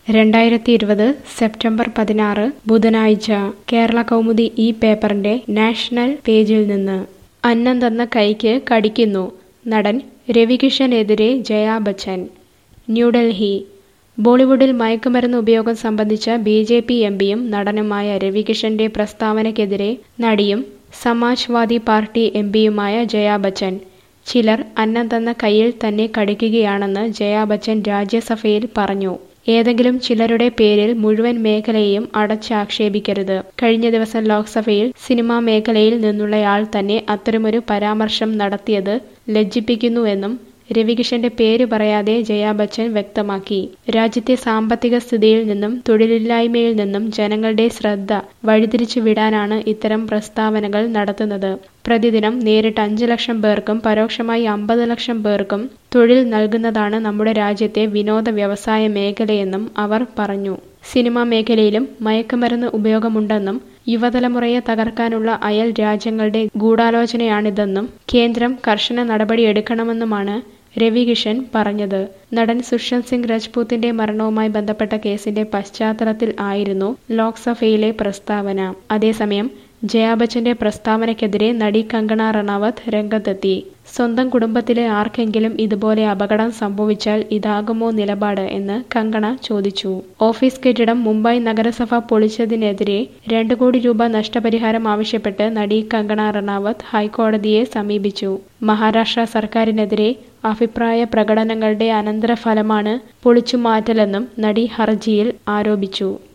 രണ്ടായിരത്തി ഇരുപത് സെപ്റ്റംബർ പതിനാറ് ബുധനാഴ്ച കേരള കൗമുദി ഈ പേപ്പറിന്റെ നാഷണൽ പേജിൽ നിന്ന് അന്നം തന്ന കൈക്ക് കടിക്കുന്നു നടൻ രവികിഷനെതിരെ ജയാ ബച്ചൻ ന്യൂഡൽഹി ബോളിവുഡിൽ മയക്കുമരുന്ന് ഉപയോഗം സംബന്ധിച്ച ബി ജെ പി എം പിയും നടനുമായ രവികിഷന്റെ പ്രസ്താവനയ്ക്കെതിരെ നടിയും സമാജ്വാദി പാർട്ടി എം പിയുമായ ജയാ ബച്ചൻ ചിലർ അന്നം തന്ന കൈയിൽ തന്നെ കടിക്കുകയാണെന്ന് ജയാ ബച്ചൻ രാജ്യസഭയിൽ പറഞ്ഞു ഏതെങ്കിലും ചിലരുടെ പേരിൽ മുഴുവൻ മേഖലയെയും അടച്ചാക്ഷേപിക്കരുത് കഴിഞ്ഞ ദിവസം ലോക്സഭയിൽ സിനിമാ മേഖലയിൽ നിന്നുള്ളയാൾ തന്നെ അത്തരമൊരു പരാമർശം നടത്തിയത് ലജ്ജിപ്പിക്കുന്നുവെന്നും രവികിഷന്റെ പേര് പറയാതെ ജയാ ബച്ചൻ വ്യക്തമാക്കി രാജ്യത്തെ സാമ്പത്തിക സ്ഥിതിയിൽ നിന്നും തൊഴിലില്ലായ്മയിൽ നിന്നും ജനങ്ങളുടെ ശ്രദ്ധ വഴിതിരിച്ചു വിടാനാണ് ഇത്തരം പ്രസ്താവനകൾ നടത്തുന്നത് പ്രതിദിനം നേരിട്ട് അഞ്ച് ലക്ഷം പേർക്കും പരോക്ഷമായി അമ്പത് ലക്ഷം പേർക്കും തൊഴിൽ നൽകുന്നതാണ് നമ്മുടെ രാജ്യത്തെ വിനോദ വ്യവസായ മേഖലയെന്നും അവർ പറഞ്ഞു സിനിമാ മേഖലയിലും മയക്കുമരുന്ന് ഉപയോഗമുണ്ടെന്നും യുവതലമുറയെ തകർക്കാനുള്ള അയൽ രാജ്യങ്ങളുടെ ഗൂഢാലോചനയാണിതെന്നും കേന്ദ്രം കർശന നടപടിയെടുക്കണമെന്നുമാണ് രവികിഷൻ പറഞ്ഞത് നടൻ സുഷന്ത് സിംഗ് രജ്പൂത്തിന്റെ മരണവുമായി ബന്ധപ്പെട്ട കേസിന്റെ പശ്ചാത്തലത്തിൽ ആയിരുന്നു ലോക്സഭയിലെ പ്രസ്താവന അതേസമയം ജയാ ബച്ചന്റെ പ്രസ്താവനയ്ക്കെതിരെ നടി കങ്കണ റണാവത്ത് രംഗത്തെത്തി സ്വന്തം കുടുംബത്തിലെ ആർക്കെങ്കിലും ഇതുപോലെ അപകടം സംഭവിച്ചാൽ ഇതാകുമോ നിലപാട് എന്ന് കങ്കണ ചോദിച്ചു ഓഫീസ് കെട്ടിടം മുംബൈ നഗരസഭ പൊളിച്ചതിനെതിരെ രണ്ട് കോടി രൂപ നഷ്ടപരിഹാരം ആവശ്യപ്പെട്ട് നടി കങ്കണ റണാവത്ത് ഹൈക്കോടതിയെ സമീപിച്ചു മഹാരാഷ്ട്ര സർക്കാരിനെതിരെ അഭിപ്രായ പ്രകടനങ്ങളുടെ അനന്തരഫലമാണ് പൊളിച്ചുമാറ്റലെന്നും നടി ഹർജിയിൽ ആരോപിച്ചു